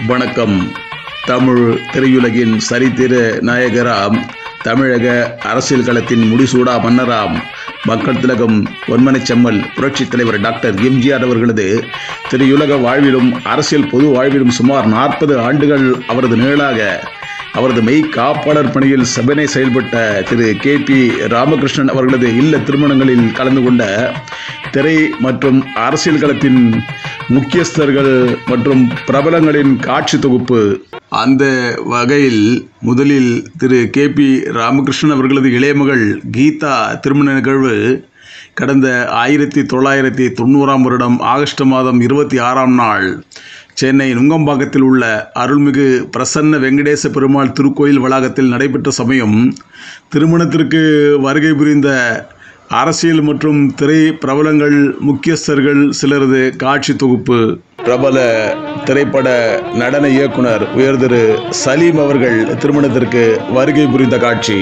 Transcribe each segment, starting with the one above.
வணக்கம் தமிழ் திரையுலகின் சரித்திர நாயகராம் தமிழக அரசியல் களத்தின் முடிசூடா மன்னராம் மக்கள் திலகம் ஒன்மனைச் செம்மல் புரட்சித் தலைவர் டாக்டர் எம்ஜிஆர் அவர்களது திரையுலக வாழ்விலும் அரசியல் பொது வாழ்விலும் சுமார் நாற்பது ஆண்டுகள் அவரது நிழலாக அவரது மெய் காப்பாளர் பணியில் செபனை செயல்பட்ட திரு கே பி ராமகிருஷ்ணன் அவர்களது இல்ல திருமணங்களில் கலந்து கொண்ட திரை மற்றும் அரசியல் களத்தின் முக்கியஸ்தர்கள் மற்றும் பிரபலங்களின் காட்சி தொகுப்பு அந்த வகையில் முதலில் திரு கே பி ராமகிருஷ்ணன் அவர்களது இளையமகள் கீதா திருமண நிகழ்வு கடந்த ஆயிரத்தி தொள்ளாயிரத்தி தொண்ணூறாம் வருடம் ஆகஸ்ட் மாதம் இருபத்தி ஆறாம் நாள் சென்னை நுங்கம்பாக்கத்தில் உள்ள அருள்மிகு பிரசன்ன வெங்கடேச பெருமாள் திருக்கோயில் வளாகத்தில் நடைபெற்ற சமயம் திருமணத்திற்கு வருகை புரிந்த அரசியல் மற்றும் திரை பிரபலங்கள் முக்கியஸ்தர்கள் சிலரது காட்சி தொகுப்பு பிரபல திரைப்பட நடன இயக்குனர் உயர் திரு சலீம் அவர்கள் திருமணத்திற்கு வருகை புரிந்த காட்சி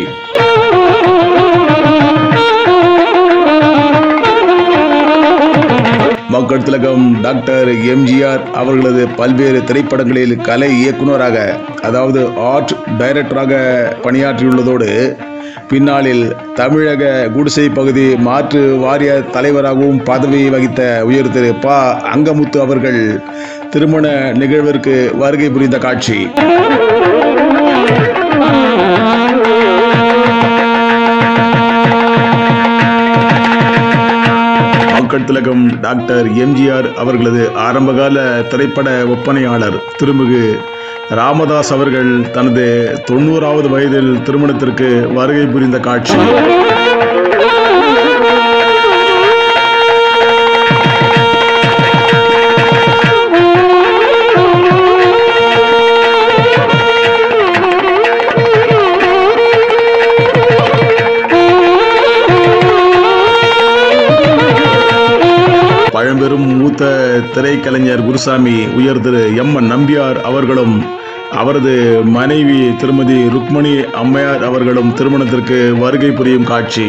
மக்கள் திலகம் டாக்டர் எம்ஜிஆர் அவர்களது பல்வேறு திரைப்படங்களில் கலை இயக்குனராக அதாவது ஆர்ட் டைரக்டராக பணியாற்றியுள்ளதோடு பின்னாளில் தமிழக குடிசை பகுதி மாற்று வாரிய தலைவராகவும் பதவி வகித்த உயர் திரு ப அங்கமுத்து அவர்கள் திருமண நிகழ்விற்கு வருகை புரிந்த காட்சி மக்கள் திலகம் டாக்டர் எம்ஜிஆர் அவர்களது ஆரம்பகால திரைப்பட ஒப்பனையாளர் திருமிகு ராமதாஸ் அவர்கள் தனது தொண்ணூறாவது வயதில் திருமணத்திற்கு வருகை புரிந்த காட்சி பழம்பெரும் மூத்த திரைக்கலைஞர் குருசாமி உயர் திரு எம் என் நம்பியார் அவர்களும் அவரது மனைவி திருமதி ருக்மணி அம்மையார் அவர்களும் திருமணத்திற்கு வருகை புரியும் காட்சி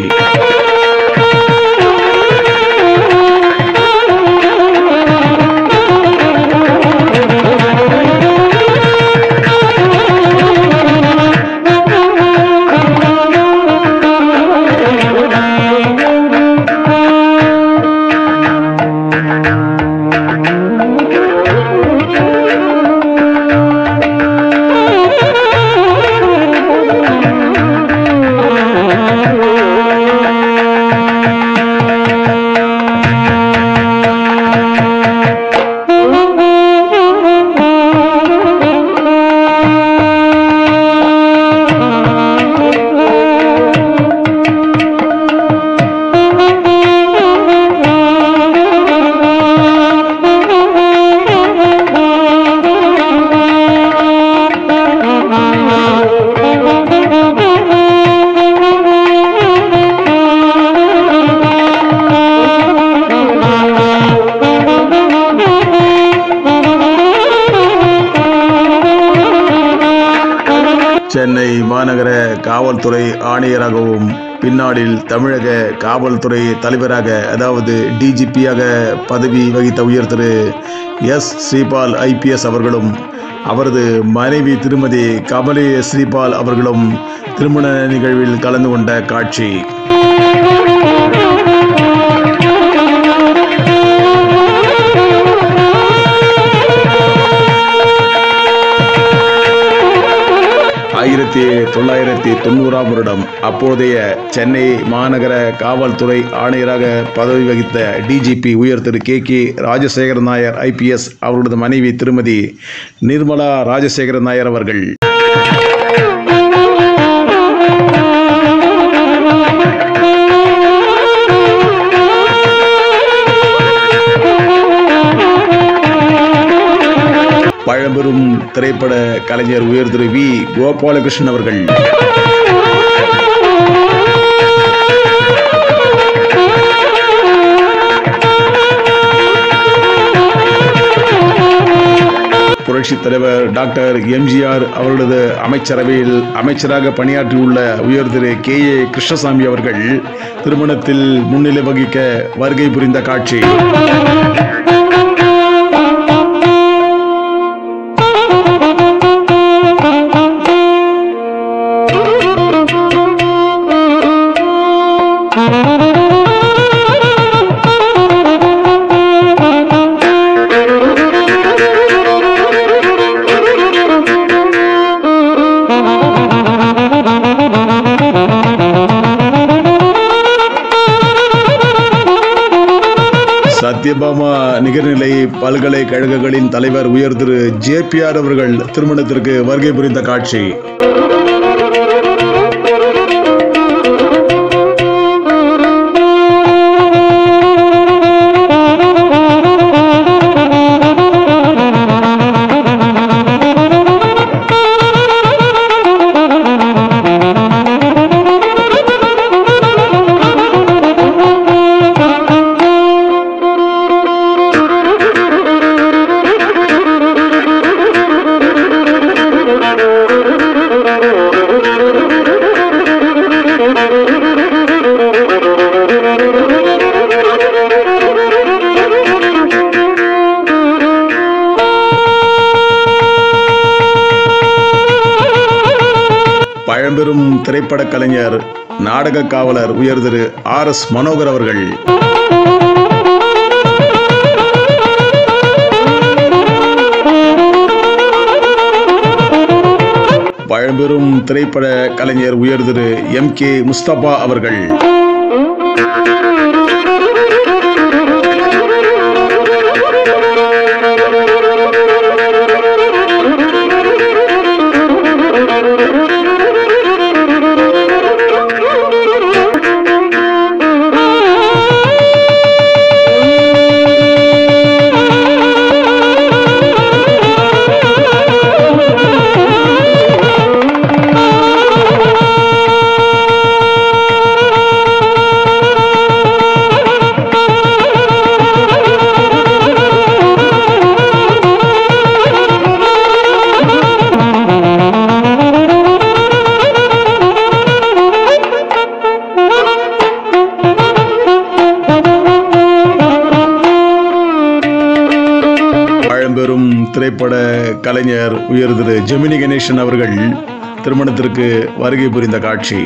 சென்னை மாநகர காவல்துறை ஆணையராகவும் பின்னாளில் தமிழக காவல்துறை தலைவராக அதாவது டிஜிபியாக பதவி வகித்த உயர் திரு எஸ் ஸ்ரீபால் ஐபிஎஸ் அவர்களும் அவரது மனைவி திருமதி கமலி ஸ்ரீபால் அவர்களும் திருமண நிகழ்வில் கலந்து கொண்ட காட்சி ஆயிரத்தி தொள்ளாயிரத்தி தொண்ணூறாம் வருடம் அப்போதைய சென்னை மாநகர காவல்துறை ஆணையராக பதவி வகித்த டிஜிபி உயர் Thiru K K Rajasekhara Nair IPS அவர்களது மனைவி திருமதி நிர்மலா ராஜசேகர நாயர் அவர்கள் பழம்பெரும் திரைப்பட கலைஞர் உயர் திரு வி கோபாலகிருஷ்ணன் அவர்கள் புரட்சித் தலைவர் டாக்டர் எம்ஜிஆர் அவர்களது அமைச்சரவையில் அமைச்சராக பணியாற்றியுள்ள உயர் திரு கே ஏ கிருஷ்ணசாமி அவர்கள் திருமணத்தில் முன்னிலை வகிக்க வருகை புரிந்த காட்சி சத்யபாமா நிகர்நிலை பல்கலைக்கழகங்களின் தலைவர் உயர் திரு ஜேபிஆர் அவர்கள் திருமணத்திற்கு வருகை புரிந்த காட்சி பழம்பெரும் திரைப்படக் கலைஞர் நாடக காவலர் உயர் திரு ஆர் எஸ் மனோகர் அவர்கள் பழம்பெரும் திரைப்பட கலைஞர் உயர் திரு எம் கே முஸ்தபா அவர்கள் பழம்பெரும் திரைப்பட கலைஞர் உயர் திரு ஜெமினி கணேசன் அவர்கள் திருமணத்திற்கு வருகை புரிந்த காட்சி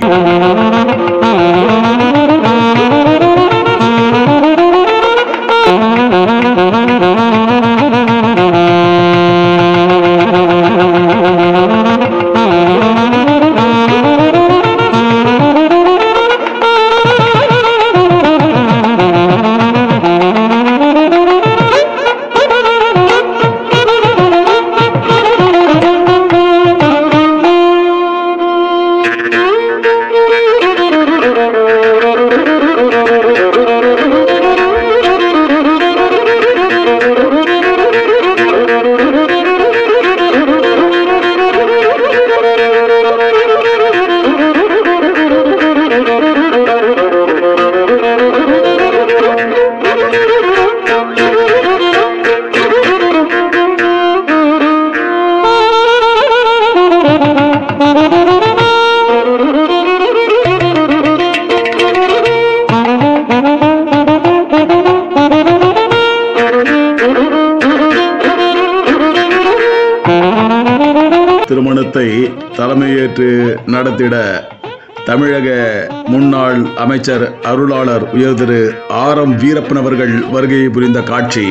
திருமணத்தை தலைமையேற்று நடத்திட தமிழக முன்னாள் அமைச்சர் அருளாளர் உயர் திரு ஆர் எம் வீரப்பன் அவர்கள் வருகை புரிந்த காட்சி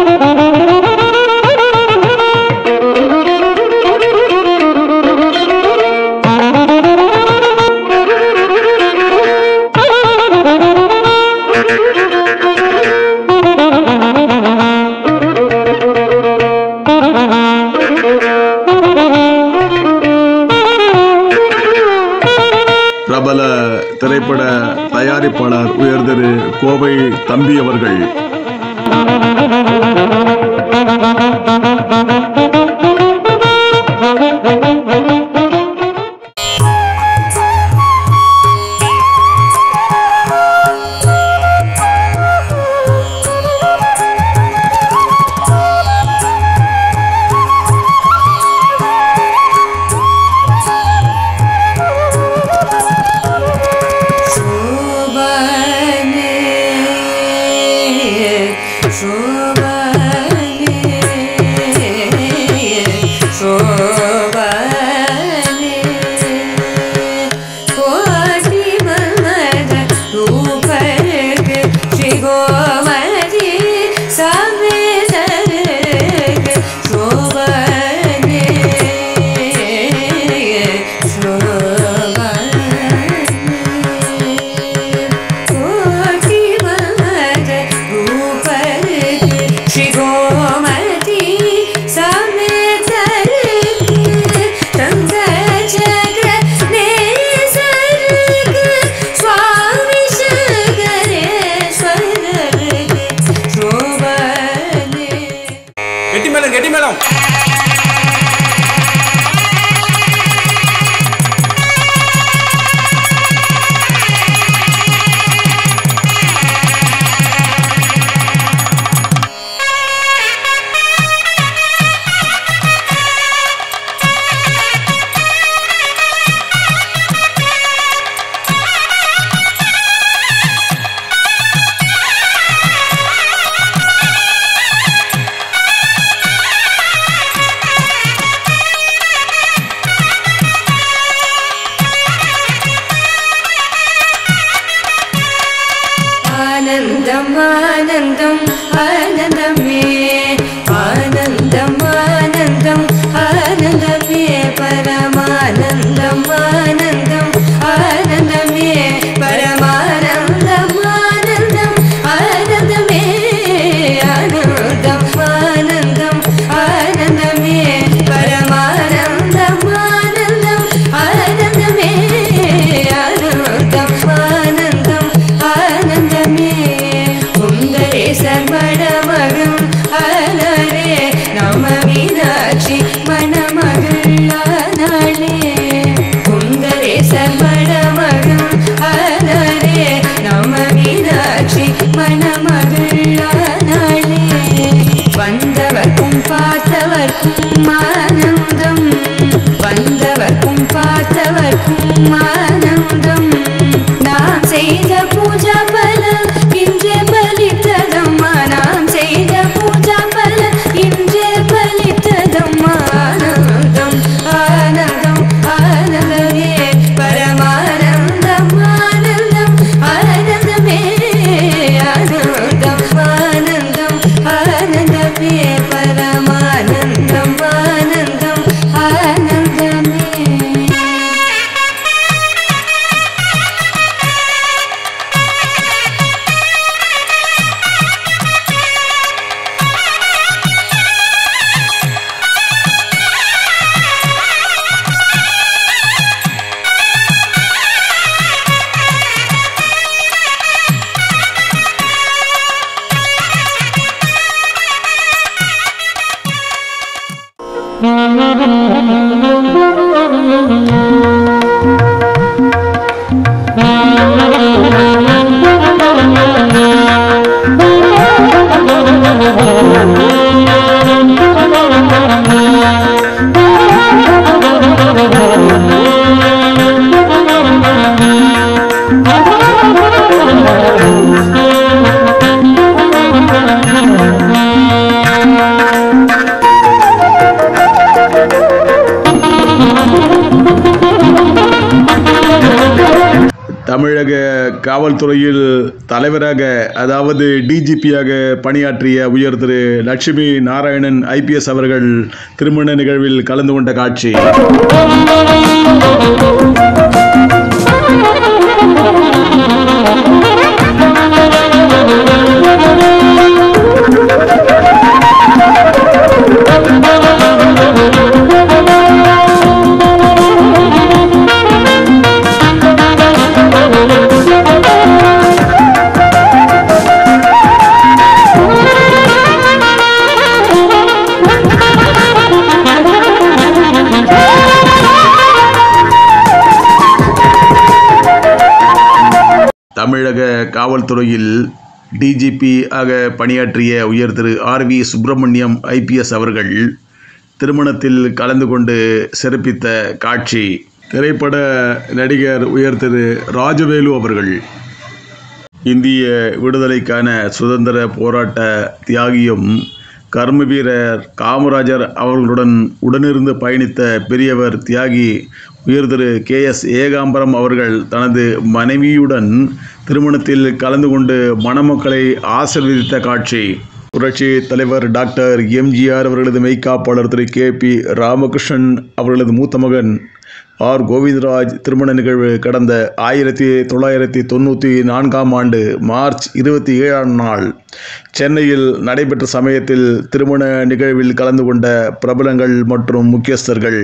பிரபல திரைப்பட தயாரிப்பாளர் உயர் திரு கோவை தம்பி அவர்கள் शोभने शोभने ஆனந்தம் நாம் செய்த பூஜா பல இன்றே பலித்ததம்மா நாம் செய்த பூஜா பல இன்றே பலித்ததம்மா ஆனந்தம் ஆனந்தம் ஆனந்தமே பரமானந்தம் ஆனந்தம் ஆனந்தமே ஆனந்தம் ஆனந்தம் ஆனந்தமே பரமானந்தம் ஆனந்தம் ஆனந்தமே தமிழக காவல்துறையில் தலைவராக அதாவது டிஜிபியாக பணியாற்றிய உயர் திரு லட்சுமி நாராயணன் ஐபிஎஸ் அவர்கள் திருமண நிகழ்வில் கலந்து கொண்ட காட்சி தமிழக காவல்துறையில் டிஜிபி ஆக பணியாற்றிய உயர் Thiru R V Subramaniam IPS அவர்கள் திருமணத்தில் கலந்து கொண்டு சிறப்பித்த காட்சி திரைப்பட நடிகர் உயர் திரு ராஜவேலு அவர்கள் இந்திய விடுதலைக்கான சுதந்திர போராட்ட தியாகியும் கர்ம வீரர் காமராஜர் அவர்களுடன் உடனிருந்து பயணித்த பெரியவர் தியாகி உயர் திரு கே எஸ் ஏகாம்பரம் அவர்கள் தனது மனைவியுடன் திருமணத்தில் கலந்து கொண்டு மணமக்களை ஆசீர்வதித்த காட்சி புரட்சி தலைவர் டாக்டர் எம்ஜிஆர் அவர்களது மெய்க்காப்பாளர் திரு கே பி ராமகிருஷ்ணன் அவர்களது மூத்த மகன் ஆர் கோவிந்தராஜ் திருமண நிகழ்வு கடந்த ஆயிரத்தி தொள்ளாயிரத்தி தொண்ணூற்றி நான்காம் ஆண்டு மார்ச் இருபத்தி ஏழாம் நாள் சென்னையில் நடைபெற்ற சமயத்தில் திருமண நிகழ்வில் கலந்து கொண்ட பிரபலங்கள் மற்றும் முக்கியஸ்தர்கள்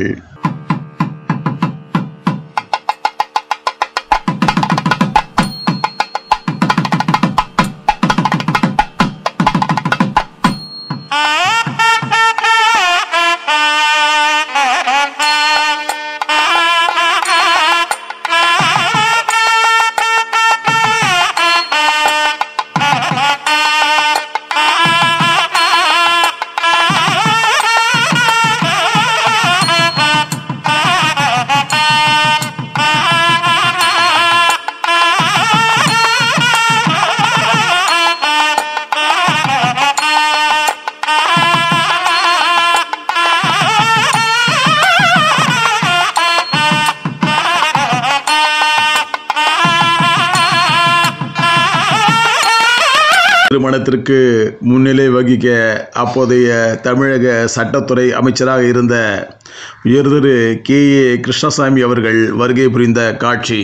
திருமணத்திற்கு முன்னிலை வகிக்க அப்போதைய தமிழக சட்டத்துறை அமைச்சராக இருந்த உயர்திரு கே ஏ கிருஷ்ணசாமி அவர்கள் வருகை புரிந்த காட்சி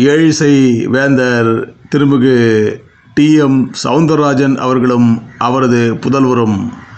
ஏழிசை வேந்தர் திருமிகு டி எம் சவுந்தரராஜன் அவர்களும் அவரது புதல்வரும்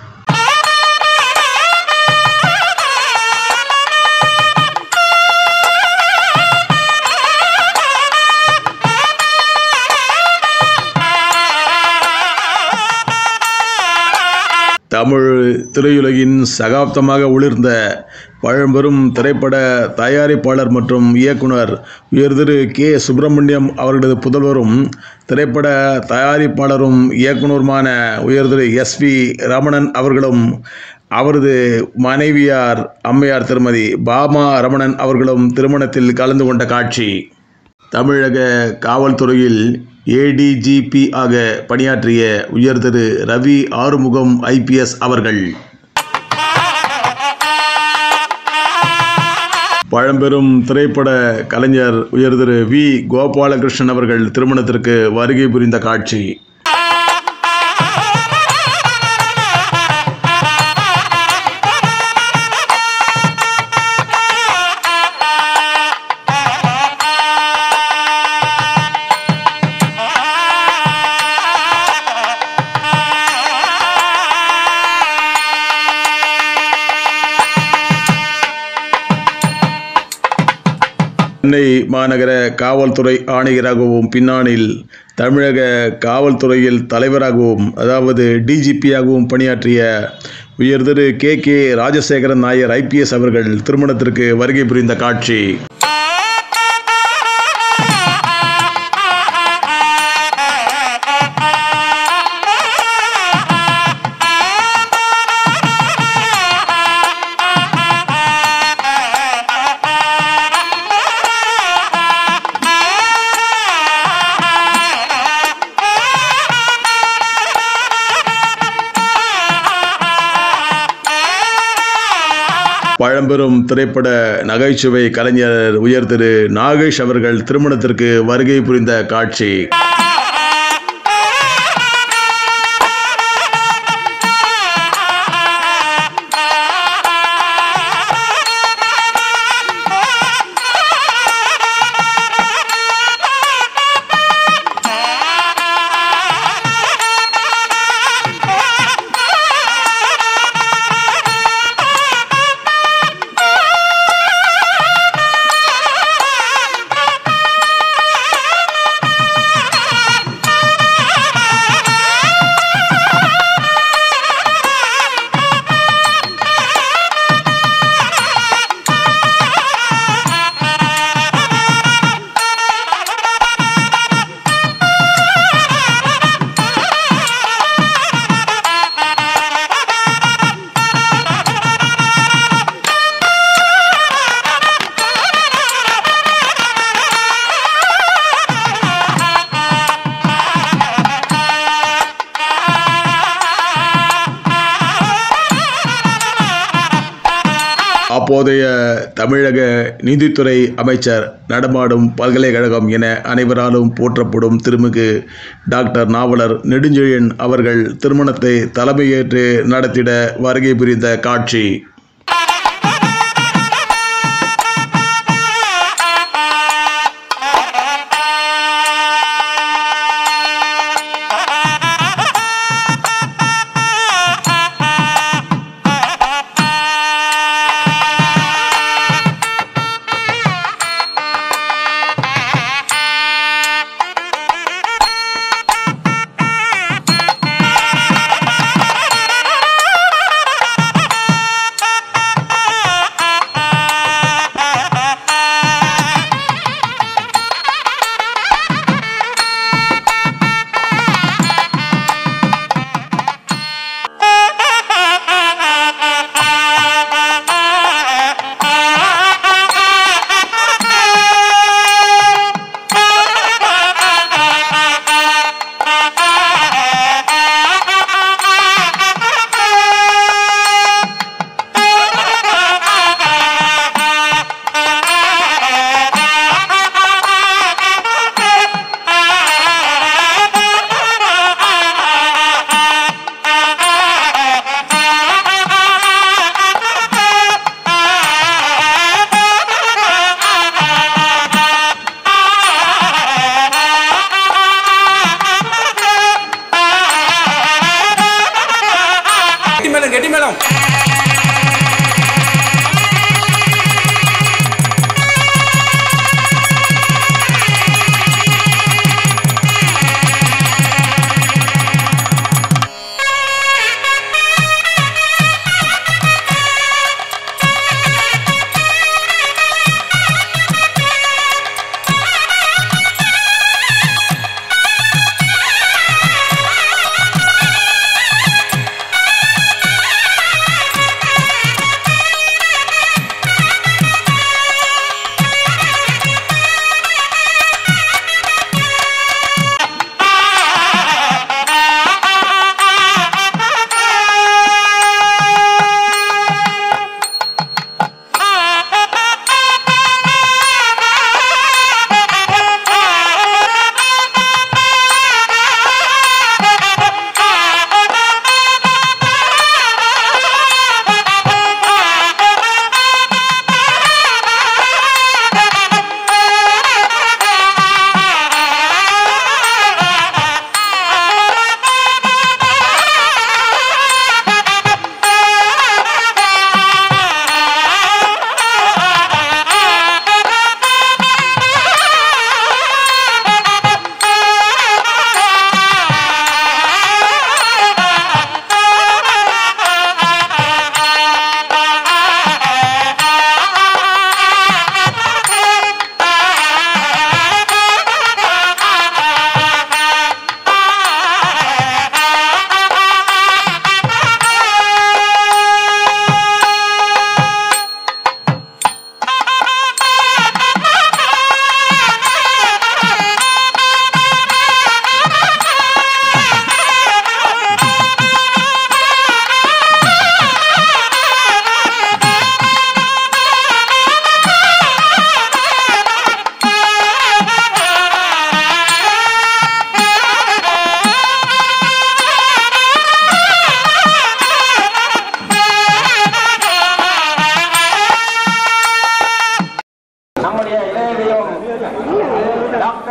தமிழ் திரையுலகின் சகாப்தமாக ஒளிர்ந்த பழம்பெரும் திரைப்பட தயாரிப்பாளர் மற்றும் இயக்குனர் உயர்திரு கே சுப்பிரமணியம் அவர்களது புதல்வரும் திரைப்பட தயாரிப்பாளரும் இயக்குனருமான உயர்திரு எஸ் வி ரமணன் அவர்களும் அவரது மனைவியார் அம்மையார் திருமதி பாமா ரமணன் அவர்களும் திருமணத்தில் கலந்து கொண்ட காட்சி தமிழக காவல்துறையில் ஏடிஜிபி ஆக பணியாற்றிய உயர் திரு ரவி ஆறுமுகம் ஐபிஎஸ் அவர்கள் பழம்பெரும் திரைப்பட கலைஞர் உயர் திரு வி கோபாலகிருஷ்ணன் அவர்கள் திருமணத்திற்கு வருகை புரிந்த காட்சி சென்னை மாநகர காவல்துறை ஆணையராகவும் பின்னாளில் தமிழக காவல்துறையில் தலைவராகவும் அதாவது டிஜிபியாகவும் பணியாற்றிய உயர் Thiru K K Rajasekaran Nair IPS அவர்கள் திருமணத்திற்கு வருகை புரிந்த காட்சி பழம்பெரும் திரைப்பட நகைச்சுவை கலைஞர் உயர் திரு நாகேஷ் அவர்கள் திருமணத்திற்கு வருகை புரிந்த காட்சி அப்போதைய தமிழக நீதித்துறை அமைச்சர் நடமாடும் பல்கலைக்கழகம் என அனைவராலும் போற்றப்படும் திருமிகு டாக்டர் நாவலர் நெடுஞ்செழியன் அவர்கள் திருமணத்தை தலைமையேற்று நடத்திட வருகை புரிந்த காட்சி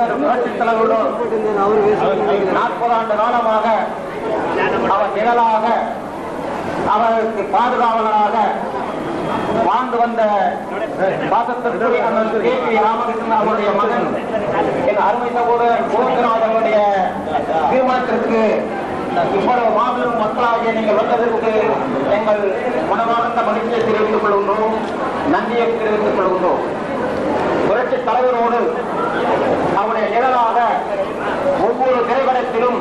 பல்வேறு புரட்சித் தலைவர்களோடு நாற்பது ஆண்டு காலமாக அவர் நிழலாக அவருக்கு பாதுகாவலராக வாழ்ந்து வந்த பாசத்திற்குரிய அண்ணன் கே பி ராமகிருஷ்ணன் அவருடைய மகன் என் அருமை சகோதரர் கோவிந்தநாத் அவருடைய திருமணத்திற்கு இவ்வளவு மாபெரும் மக்களாகிய நீங்கள் வந்ததற்கு எங்கள் மனமார்ந்த மகிழ்ச்சியை தெரிவித்துக் கொள்கின்றோம் நன்றியை தெரிவித்துக் கொள்கின்றோம் புரட்சி தலைவரோடு அவருடைய நிழலாக ஒவ்வொரு திரைப்படத்திலும்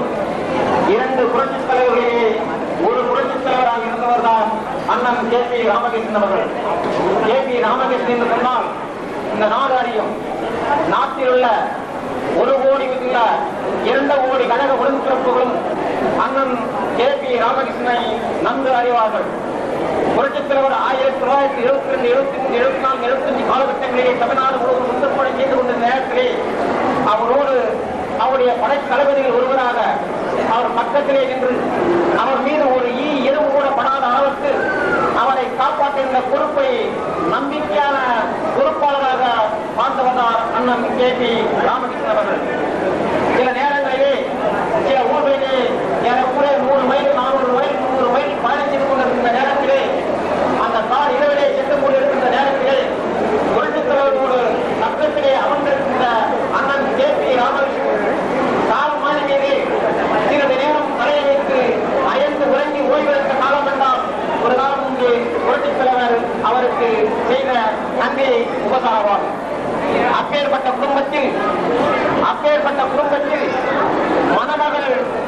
இரண்டு புரட்சி தலைவர்களிலே ஒரு புரட்சி தலைவராக இருந்தவர் தான் அண்ணன் கே பி ராமகிருஷ்ணன் அவர்கள் கே பி ராமகிருஷ்ணன் என்று சொன்னால் இந்த நாடு அறியும் நாட்டில் உள்ள ஒரு கோடி உள்ள இரண்டு கோடி கழக உடன்பிறப்புகளும் அண்ணன் கே பி ராமகிருஷ்ணனை நன்கு அறிவார்கள் புரட்சித் தலைவர் ஆயிரத்தி தொள்ளாயிரத்தி எழுபத்தி ரெண்டு எழுபத்தி மூணு எழுபத்தி நான்கு எழுபத்தஞ்சு காலகட்டங்களிலே தமிழ்நாடு முழுவதும் சுத்தப்படை செய்து கொண்ட நேரத்திலே அவரோடு அவருடைய படை தளபதியில் ஒருவராக அவர் பக்கத்திலே நின்று அவர் மீது ஒரு ஈ எதுவும் கூட படாத அளவுக்கு அவரை காப்பாற்றுகின்ற பொறுப்பை நம்பிக்கையான பொறுப்பாளராக பார்த்து வந்தார் அண்ணன் கே பி ராமகிருஷ்ணன் அவர்கள் சில நேரங்களிலே சில ஊர்களிலே ஏறக்குறைய நூறு மைல் நானூறு மைல் முன்னூறு மைல் பயணம் செய்து கொண்டிருக்கின்ற நேரத்திலே அந்த கார் இரவிலே சென்று கொண்டிருக்கின்ற நேரத்திலே புரட்சித் தலைவரோடு பக்கத்திலே அமர்ந்திருக்கின்ற அண்ணன் கே பி ராமகிருஷ்ணன் கால் மாறி மீது சிறிது நேரம் தலையை வைத்து அயர்ந்து உறங்கி ஓய்வெடுத்த காலம் என்றால் ஒரு காலம் இங்கே புரட்சித் தலைவர் அவருக்கு செய்த நன்றி உபசாரமாகும் அப்பேற்பட்ட குடும்பத்தில் அப்பேற்பட்ட குடும்பத்தில் மணமகள்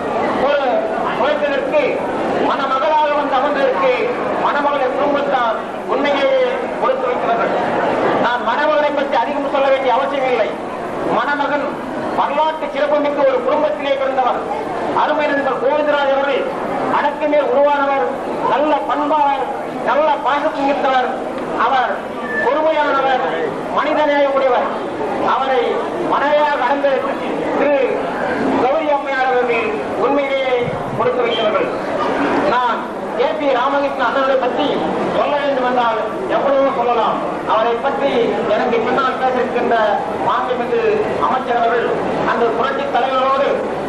ஒரு குழந்தைகளுக்கு மணமகளாக வந்து அமர்ந்திருக்கு மணமகளை குடும்பத்தார் உண்மையிலேயே கொடுத்து வைக்கிறார்கள் நான் மணமகளை பற்றி அதிகம் சொல்ல வேண்டிய அவசியம் இல்லை மணமகன் வரலாற்று சிறப்புமிக்க ஒரு குடும்பத்திலே பிறந்தவர் அருமை நண்பர் கோவிந்தராஜ் அவர்கள் அடக்கு மேல் உருவானவர் நல்ல பண்பாளர் நல்ல பாசம் மிக்கவர் அவர் பொறுமையானவர் மனிதநேய உடையவர் அவரை மனைவியாக அடைந்த திரு கௌரி அம்மையார் அவர்கள் உண்மையிலேயே கொடுத்து வைத்தவர்கள் நான் கே பி ராமகிருஷ்ணன் அண்ணனை பற்றி சொல்ல வேண்டும் என்றால் எவ்வளவோ சொல்லலாம் அவரை பற்றி எனக்கு பின்னால் பேசியிருக்கின்ற மாண்புமிகு அமைச்சர் அவர்கள் அந்த புரட்சி தலைவரோடு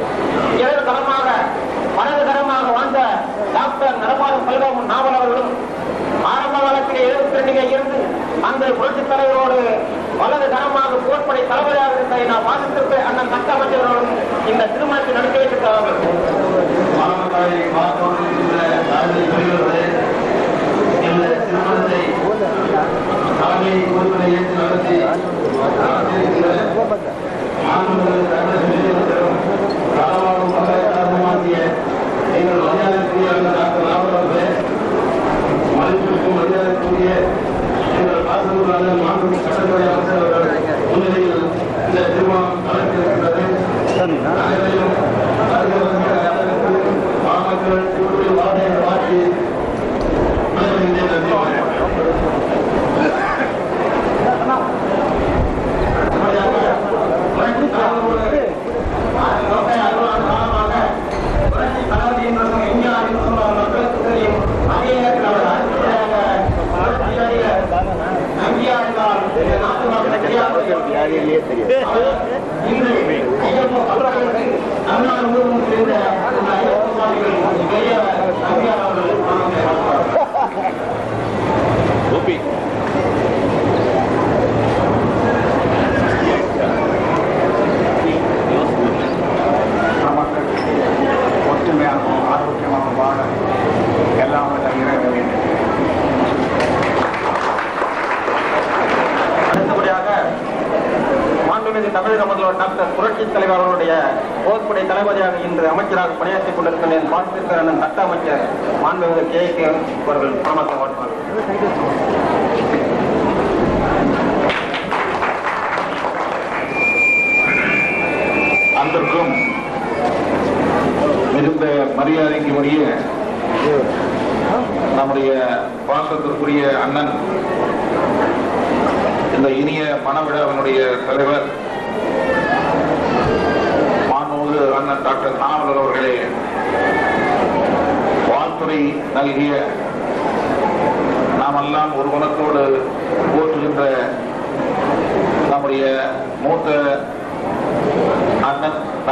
இடது தரமாக வலது தரமாக வாழ்ந்த டாக்டர் நடமாடும் பல்காமன் நாவல் அவர்களும் ஆரம்ப காலத்தில் எழுபத்தி ரெண்டிலே இருந்து அந்த புரட்சி தலைவரோடு வலது தரமாக போர்ப்படை தளபதியாக இருந்த நான் வாசித்திருக்க அண்ணன் சட்ட அமைச்சர்களும் இந்த திருமணத்தை நடத்தி வைத்திருக்கிறார்கள் மாணவர்களை பார்த்துக்கொண்டிருக்கின்ற நாடு பெரியவர்களே, இந்த திருமணத்தை தலைமை பொறுப்பினை ஏற்று நடத்தி நடத்தியிருக்கிற மாணவர்கள் தமிழக பெரியவர்களும் களவாடும் மகளை காரணமாகிய எங்கள் மரியாதைக்குரிய அண்ணன் டாக்டர் ராமன் அவர்களே மதிப்பிற்கும் மரியாதைக்குரிய எங்கள் பாசனூரான மாண்பு சட்டத்துறை அமைச்சர் அவர்கள் முன்னிலையில் இந்த திருமணம் நடத்தியிருக்கிறது அனைவரையும் மாமக்கள் கூட்டு வார்த்தை மாற்றி நமக்கு ஒற்றுமையாகவும் ஆரோக்கியமாகவும் வாழ எல்லாம் வல்ல இறைவன் அடுத்தபடியாக மாண்புமிகு தமிழக முதல்வர் டாக்டர் புரட்சி தலைவர் அவருடைய போர்ப்படை தளபதியாக இன்று அமைச்சராக பணியாற்றிக் கொண்டிருக்கின்ற என் பாடத்திற்கு அண்ணன் சட்ட அமைச்சர் மாண்புமிகு கே கே அவர்கள் பணமாக வாழ்த்துவார்கள் அன்பிற்கும் மிகுந்த மரியாதைக்கு உரிய நம்முடைய பாசத்திற்குரிய அண்ணன் இந்த இனிய மனவிழாவினுடைய தலைவர் மாண்புமிகு அண்ணன் டாக்டர் நாவலர் அவர்களே வாழ்த்துறை நல்கிய நாமெல்லாம் ஒரு குணத்தோடு போற்றுகின்ற நம்முடைய மூத்த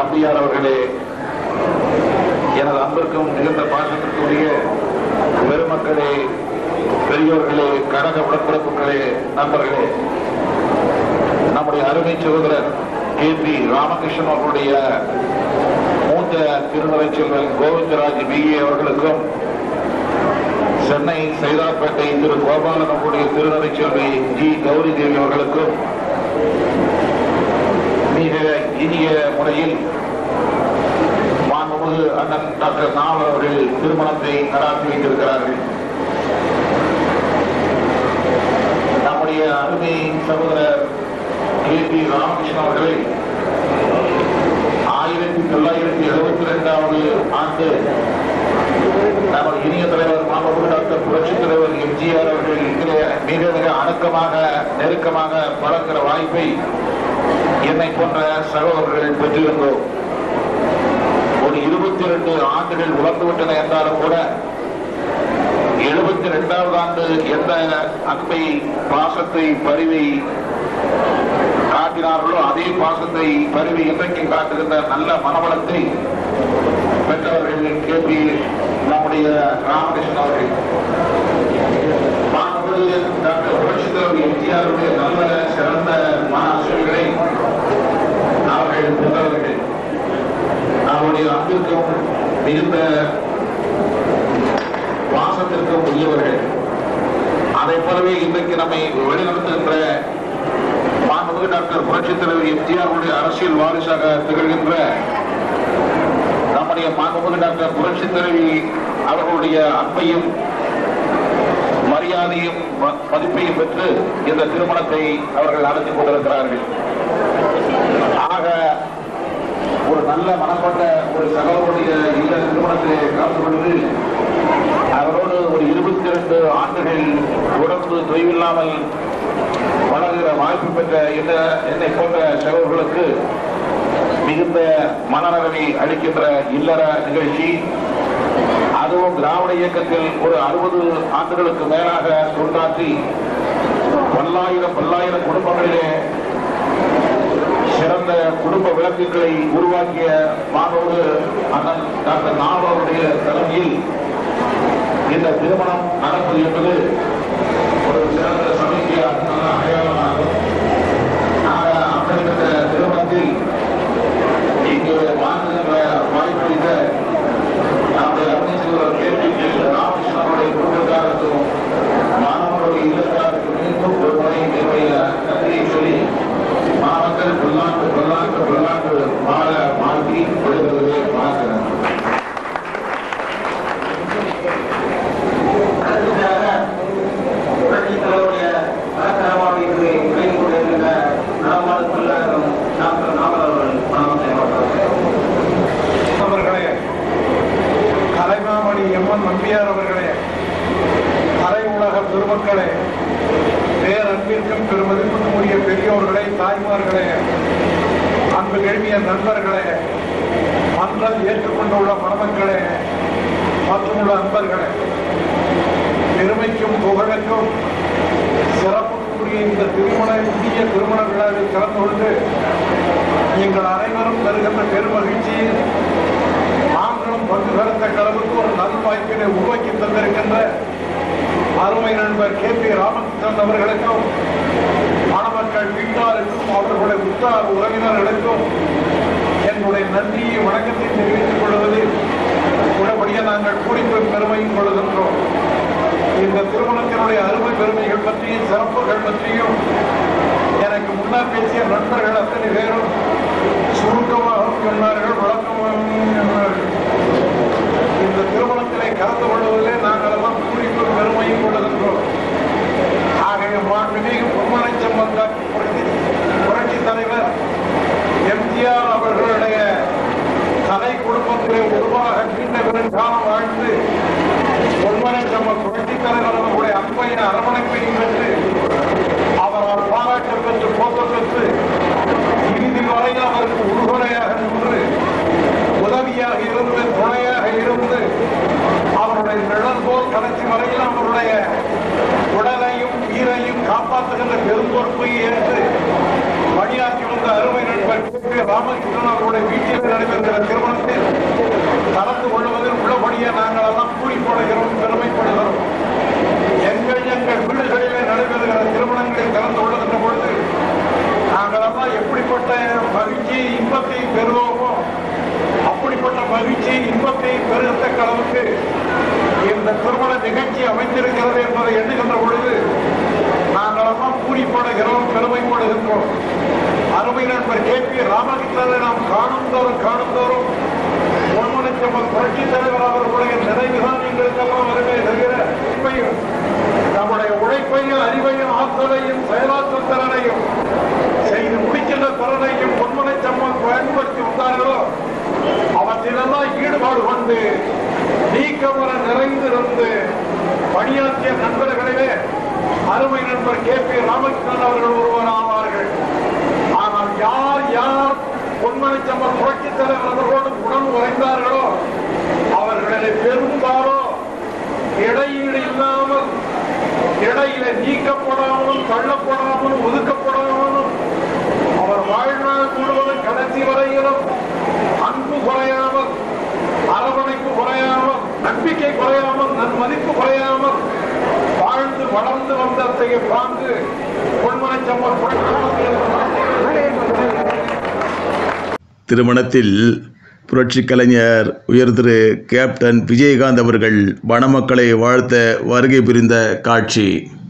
நம்பியார் அவர்களே எனது அன்பிற்கும் மிகுந்த பாசத்திற்கும் உரிய பெருமக்களே பெரியோர்களே கழக உடன்பிறப்புகளே நண்பர்களே நம்முடைய அருமை சகோதரர் கே பி ராமகிருஷ்ணன் அவர்களுடைய மூத்த திருமலை செல்வன் கோவிந்தராஜ் பிஏ அவர்களுக்கும் சென்னை சைதாப்பேட்டை திரு கோபாலன் அவர்களுடைய திருநறை செல்வி ஜி கௌரி தேவி அவர்களுக்கும் மிக இனிய முறையில் மாண்புமிகு அண்ணன் டாக்டர் நாவல் அவர்கள் திருமணத்தை நடாத்தி வைத்திருக்கிறார்கள் நம்முடைய அருமை சகோதரர் கே பி ராமகிருஷ்ணன் அவர்களை ஆயிரத்தி தொள்ளாயிரத்தி எழுபத்தி ரெண்டாவது ஆண்டு நமது இனிய தலைவர் மாண்புமிகு டாக்டர் புரட்சி தலைவர் எம்ஜிஆர் அவர்கள் இதிலே மிக மிக அடக்கமாக நெருக்கமாக பழகிற வாய்ப்பை என்னை போன்ற சகோதரர்கள் பெற்றிருந்தோம் ஒரு இருபத்தி ரெண்டு ஆண்டுகள் உழந்துவிட்டன என்றாலும் கூட எழுபத்தி ரெண்டாவது ஆண்டு எந்த அன்பை பாசத்தை பரிவை காட்டினார்களோ அதே பாசத்தை பரிவை இன்றைக்கு காட்டுகின்ற நல்ல மனவளத்தை பெற்றவர்கள் கே பி நம்முடைய ராமகிருஷ்ணன் அவர்கள் மாண்புமிகு டாக்டர் புரட்சித் தலைவர் எம்ஜிஆருடைய நல்ல சிறந்த மன ஆசிரியர்களை அவர்கள் பெற்றவர்கள் அவருடைய அன்பிற்கும் மிகுந்த வாசத்திற்கும் உரியவர்கள் அதை போலவே இன்றைக்கு நம்மை வழிநடத்துகின்ற மாண்புமிகு டாக்டர் புரட்சித் தலைவர் எம்ஜிஆருடைய அரசியல் வாரிசாக திகழ்கின்ற நம்முடைய மாண்புமிகு டாக்டர் புரட்சித் தலைவி அவர்களுடைய அன்பையும் மரியாதையும் ம- மதிப்பையும் பெற்று இந்த திருமணத்தை அவர்கள் நடத்தி கொண்டிருக்கிறார்கள் ஆக ஒரு நல்ல மனப்பட்ட ஒரு சகோதரனுடைய இந்த திருமணத்திலே கலந்து கொண்டு அவரோடு ஒரு இருபத்தி இரண்டு ஆண்டுகள் தொடர்ந்து தொய்வில்லாமல் வளர்கிற வாய்ப்பு பெற்ற இந்த என்னை போன்ற சகோதரர்களுக்கு மிகுந்த மனநலனை அளிக்கின்ற இல்லற நிகழ்ச்சி அதுவும் திராவிட இயக்கத்தில் ஒரு அறுபது ஆண்டுகளுக்கு மேலாக தொண்டாற்றி பல்லாயிரம் பல்லாயிரம் குடும்பங்களிலே சிறந்த குடும்ப விளக்குகளை உருவாக்கிய மாணவரு அண்ணன் டாக்டர் நாவருடைய தலைமையில் இந்த திருமணம் நடப்பது என்பது ஒரு சிறந்த சமைக்க அடையாளமாகும் ஆக அப்படிப்பட்ட திருமணத்தில் இங்கு வாழ்ந்துகின்ற வாய்ப்பளித்த நம்முடைய அமைச்சர் கே பி ராமகிருஷ்ணனுடைய குடும்பத்தாருக்கும் மாணவர்களுடைய இல்லத்தாருக்கும் மீண்டும் ஒரு முறை என்னுடைய நன்றியை சொல்லி மாணவர்கள் பல்லாண்டு பல்லாண்டு பல்லாண்டு மாற மாற்றி விடுவதை பார்க்கிறேன் அடுத்ததாக புரட்சித் தலைவருடைய அலங்காரமாக இன்று விளங்கிக் கொண்டிருக்கின்ற நடமாடு தொழிலாளரும் டாக்டர் நாவல் அவர்கள் மனம் செய்யப்பட்டார்கள் அவர்களே கலைமாமணி எம்என் நம்பியார் அவர்களே கலை உலக பெருமக்களே பேரன்பிற்கும் பெருமதிப்புக்கும் உரிய பெரியோர்களே தாய்மார்களே அன்பு எழுதிய நண்பர்களே மன்றம் ஏற்றுக்கொண்டுள்ள மணமக்களே மற்றும் உள்ள அன்பர்களே பெருமைக்கும் புகழுக்கும் சிறப்புக்குரிய இந்த திருமண இந்திய திருமண விழாவில் கலந்து கொண்டு நீங்கள் அனைவரும் தருகின்ற பெருமகிழ்ச்சியில் நாங்களும் பங்கு பெறத்தக்க அளவுக்கு ஒரு நல்வாய்ப்பினை உருவாக்கி தந்திருக்கின்ற அருமை நண்பர் கே பி ராமகிருஷ்ணன் அவர்களுக்கும் மணமக்கள் வீட்டாருக்கும் அவர்களுடைய உற்றார் உறவினர்களுக்கும் என்னுடைய நன்றியை வணக்கத்தை தெரிவித்துக் கொள்வதில் உடனடியே நாங்கள் கூடிப்போய் பெருமையும் கொள்கின்றோம் இந்த திருமணத்தினுடைய அருமை பெருமைகள் பற்றியும் சிறப்புகள் பற்றியும் எனக்கு முன்னால் பேசிய நண்பர்கள் அத்தனை பேரும் சுருக்கமாகவும் சொன்னார்கள் விளக்கமாகவும் சொன்னார்கள் இந்த திருமணத்திலே கலந்து கொள்வதிலே நாங்கள் எல்லாம் குறிப்பும் பெருமையும் கொள்ளுகின்றோம் ஆகிய மாண்புமிகு பொம்மனை சம்பந்தம் புரட்சி புரட்சி தலைவர் எம்ஜிஆர் அவர்களுடைய கலை குடும்பத்திலே உருவாக நீண்ட பெருங்காலம் வாழ்ந்து பொன்மனை நம்ம புரட்சி தலைவர் அவர்களுடைய அன்பையும் அரவணைப்பையும் பெற்று அவரால் பாராட்டு பெற்று போக்க பெற்று இறுதி வரை அவருக்கு உறுதுணையாக நின்று உதவியாக இருந்து துணையாக இருந்து அவருடைய நிழல் போல் கடைசி வரையில் அவருடைய உடலையும் உயிரையும் காப்பாற்றுகின்ற பெரும்பொறுப்பை ஏற்று பணியாற்றி வந்த அருமை நண்பர் கே பி ராமகிருஷ்ணன் அவருடைய வீட்டில் கொண்டிருக்கிறோம் அருமை நண்பர் கே பி ராமகிருஷ்ணனை நாம் காணும் தோறும் காணும் தோறும் பொன்மனச்செம்மல் புரட்சி தலைவர் அவர்களுடைய நினைவுதான் எங்களுக்கெல்லாம் வருமே தவிர உண்மையும் நம்முடைய உழைப்பையும் அறிவையும் ஆற்றலையும் செயலாற்றல் திறனையும் செய்து முடிக்கின்ற திறனையும் பொன்மனச்செம்மல் பயன்படுத்தி வந்தார்களோ அவற்றிலெல்லாம் ஈடுபாடு கொண்டு நீக்கமர நிறைந்திருந்து பணியாற்றிய நண்பர்களிலே அருமை நண்பர் கே பி ராமகிருஷ்ணன் அவர்கள் ஒருவர் ஆவார்கள் ஆனால் யார் யார் பொன்மணிச்சம்மன் புரட்சித் தலைவர் அவர்களோடு உடன் உறைந்தார்களோ அவர்களை பெரும்பாலும் இடையீடு இல்லாமல் இடையில நீக்கப்படாமலும் தள்ளப்படாமலும் ஒதுக்கப்படாமலும் அவர் வாழ்நாள் முழுவதும் கடைசி வரையிலும் அன்பு குறையாமல் அரவணைப்பு குறையாமல் நம்பிக்கை குறையாமல் நன்மதிப்பு குறையாமல் வாழ்ந்து வளர்ந்து வந்த அத்தகைய பாங்கு பொன்மனைச்சம்மன் திருமணத்தில் புரட்சிக் கலைஞர் உயர் திரு கேப்டன் விஜயகாந்த் அவர்கள் வனமக்களை வாழ்த்த வருகை புரிந்த காட்சி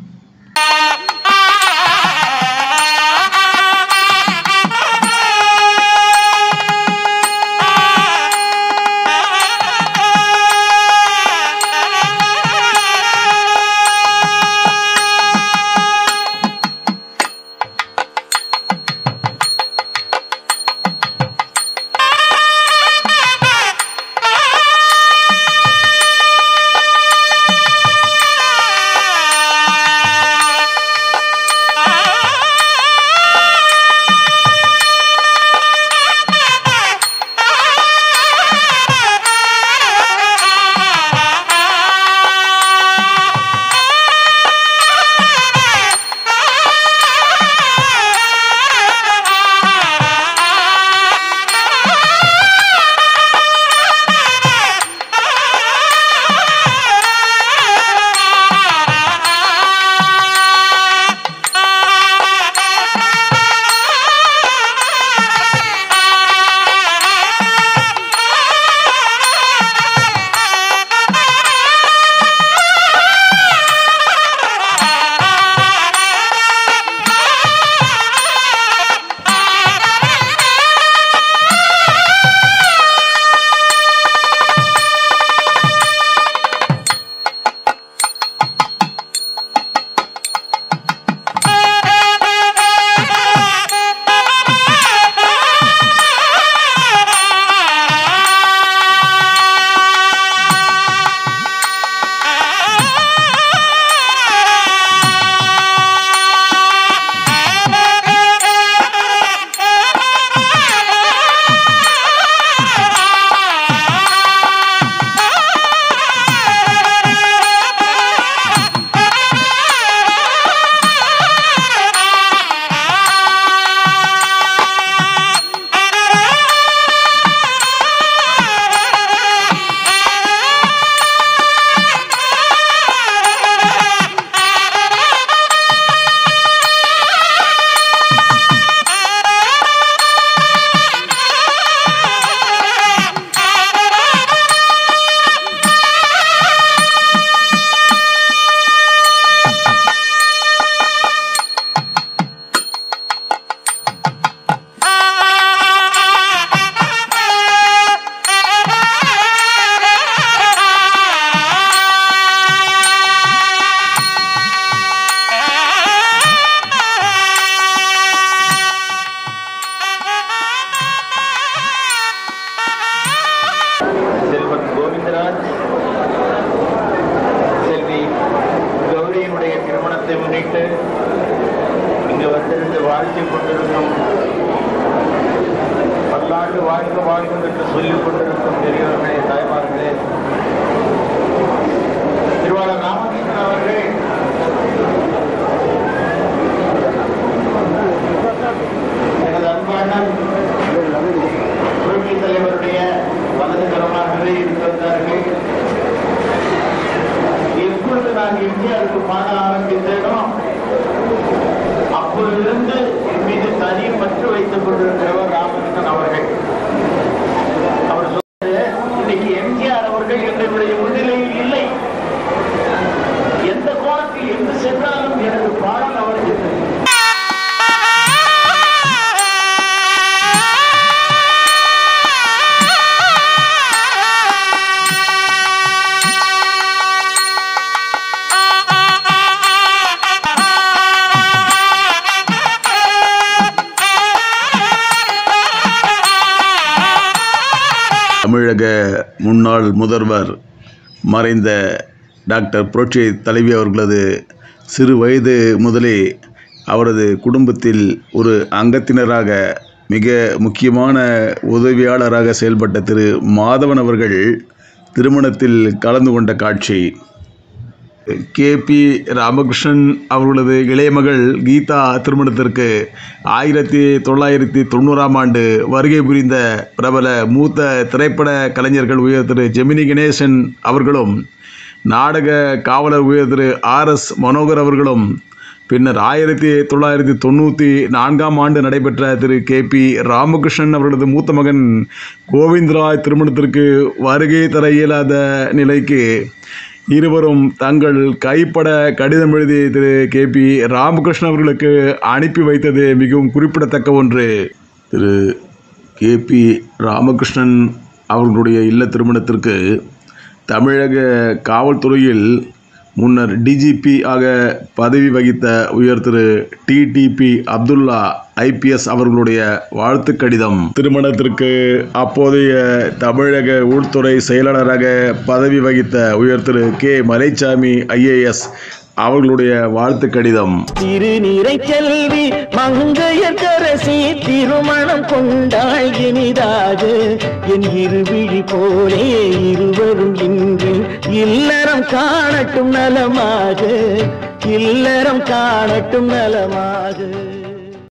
செல்வன் கோவிந்தராஜ் செல்வி கௌரியினுடைய திருமணத்தை முன்னிட்டு இங்கு வந்திருந்து வாழ்த்திக் கொண்டிருக்கும் பல்லாண்டு வாழ்க வாழ்க என்று சொல்லிக் கொண்டிருக்கும் பெரியவர்களே தாய்மார்களே திருவாளர் ராமகிருஷ்ணன் அவர்கள் எனது அன்பான புரட்சி தலைவருடைய வலது கரமாகவே இருந்து வந்தார்கள் எப்பொழுது நான் எம்ஜிஆருக்கு பாட ஆரம்பித்தேனோ அப்பொழுதிருந்து என் மீது தனி பற்று வைத்துக் கொண்டிருக்கிறவர் ராமகிருஷ்ணன் அவர்கள் அவர் சொல்றது இன்னைக்கு எம்ஜிஆர் அவர்கள் எங்களுடைய முன்னிலையில் இல்லை எந்த கோணத்தில் எங்கு சென்றாலும் எனது பாடல் அவருக்கு தெரியும். தமிழக முன்னாள் முதல்வர் மறைந்த டாக்டர் புரட்சி தலைவி அவர்களது சிறு வயது முதலே அவரது குடும்பத்தில் ஒரு அங்கத்தினராக மிக முக்கியமான உதவியாளராக செயல்பட்ட திரு மாதவன் அவர்கள் திருமணத்தில் கலந்து கொண்ட காட்சி கே பி ராமகிருஷ்ணன் அவர்களது இளைய மகள் கீதா திருமணத்திற்கு ஆயிரத்தி தொள்ளாயிரத்தி தொண்ணூறாம் ஆண்டு வருகை புரிந்த பிரபல மூத்த திரைப்பட கலைஞர்கள் உயர் திரு ஜெமினி கணேசன் அவர்களும் நாடக காவலர் உயர் திரு ஆர் எஸ் மனோகர் அவர்களும் பின்னர் ஆயிரத்தி தொள்ளாயிரத்தி தொண்ணூற்றி நான்காம் ஆண்டு நடைபெற்ற திரு கே பி ராமகிருஷ்ணன் அவர்களது மூத்த மகன் கோவிந்தராய் திருமணத்திற்கு வருகை தர இயலாத நிலைக்கு இருவரும் தங்கள் கைப்பட கடிதம் எழுதி திரு கே பி ராமகிருஷ்ணன் அவர்களுக்கு அனுப்பி வைத்தது மிகவும் குறிப்பிடத்தக்க ஒன்று திரு கே பி ராமகிருஷ்ணன் அவர்களுடைய இல்ல திருமணத்திற்கு தமிழக காவல்துறையில் முன்னர் டிஜிபி ஆக பதவி வகித்த உயர் திரு டிடிபி அப்துல்லா ஐபிஎஸ் அவர்களுடைய வாழ்த்து கடிதம் திருமணத்திற்கு அப்போதைய தமிழக உள்துறை செயலாளராக பதவி வகித்த உயர் திரு கே மலைச்சாமி ஐஏஎஸ் அவர்களுடைய வாழ்த்து கடிதம் திருநீரை செல்வி மங்கையர்கரசி திருமணம் கொண்டாள் இனிதாக என் இருவிழி போலே இருவரும் இன்று இல்லறம் காணட்டும் நலமாக இல்லறம் காணட்டும் நலமாக